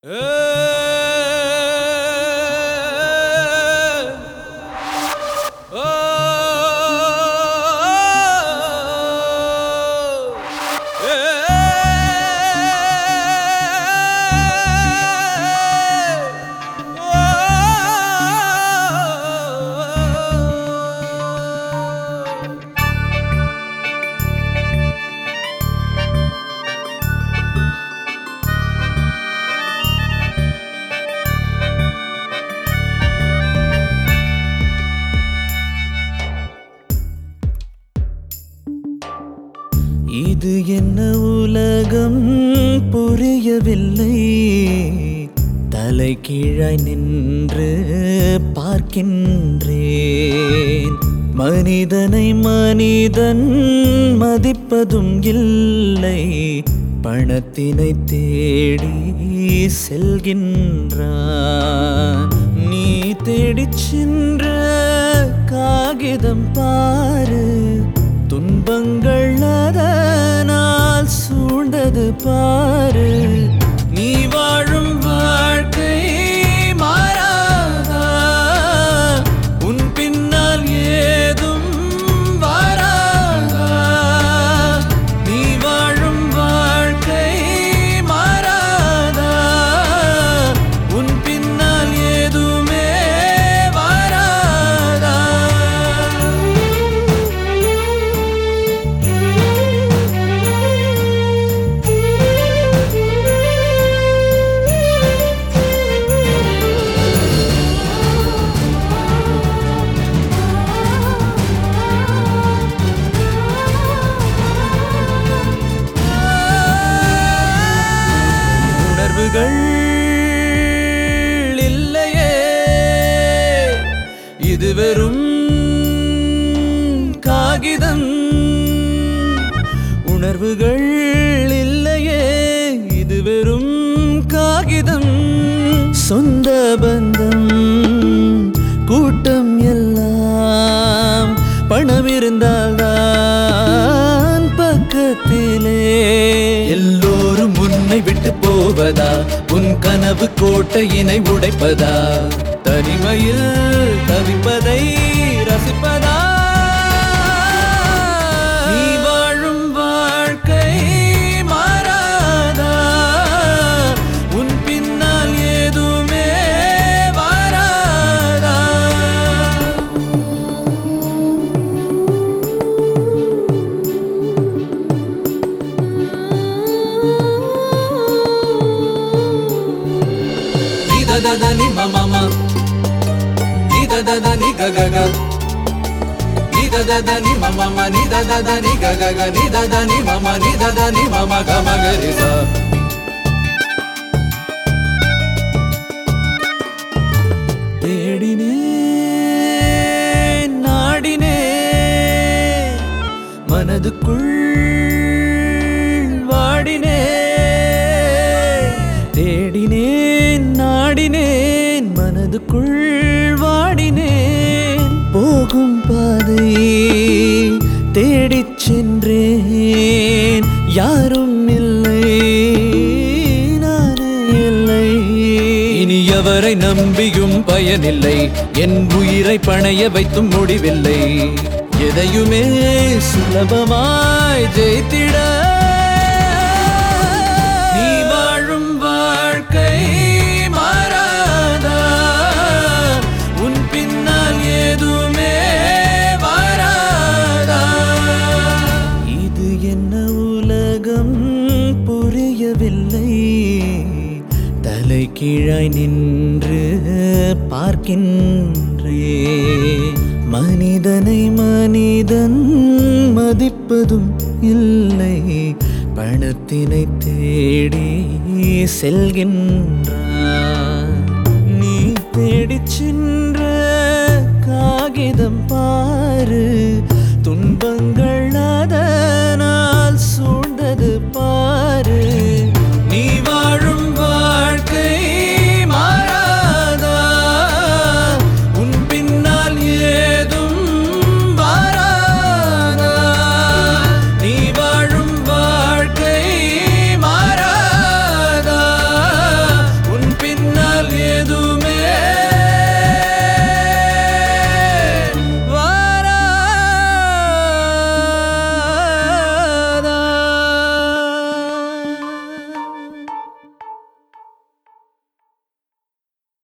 இது என்ன உலகம் புரியவில்லை தலை கீழாய் நின்று பார்க்கின்றேன் மனிதனை மனிதன் மதிப்பதும் இல்லை பணத்தினை தேடி செல்கின்றான் நீ தேடிச் சென்ற காகிதம் பாரு துன்பங்கள் அதனால் சூழ்ந்தது பாரு நீ வாழும் வாழ்க்கை மாறாதா உன் பின்னால் ஏதும் வராதா நீ வாழும் வாழ்க்கை மாறாதா உன் பின்னால் ஏதுமே வராதா உணர்வுகள் இல்லையே இது வெறும் காகிதம் உணர்வுகள் இல்லையே இது வெறும் காகிதம் சொந்த பந்தம் கூட்டம் எல்லாம் பணம் இருந்தால்தான் பக்கத்திலே எல்லோரும் உன்னை விட்டு போவதா உன் கனவு கோட்டையினை உடைப்பதா தனிமையில் தவிப்பதை ரசிப்பதா நீ வாழும் வாழ்க்கை மாறாதா உன் பின்னால் ஏதுமே வராதா ni da da da ni ma ma ma ni da da da ni ga ga ga ni da da da ni ma ma ma ni da da da ni ga ga ga ni da da ni ma ma ni da da ni ma ma ga ma ga ri sa தேடினேன் நாடினேன் மனதுக்குள் வாடினேன் தேடினேன் நாடினேன் மனதுக்குள் வாடினேன் போகும் பாதை தேடிச் சென்றேன் யாரும் இல்லை நானே இல்லை இனி எவரை நம்பியும் பயனில்லை என் உயிரை பணைய வைத்தும் முடிவில்லை எதையுமே சுலபமாய் ஜெயித்திட நீ வாழும் வாழ்க்கை மாறாதா உன் பின்னால் ஏதுமே வராதா இது என்ன உலகம் புரியவில்லை தலை கீழாய் நின்று பார்க்கின்றே மனிதனை மனிதன் மதிப்பதும் இல்லை பணத்தினை தேடி செல்கின்றான் நீ தேடிச் சென்ற காகிதம் பாரு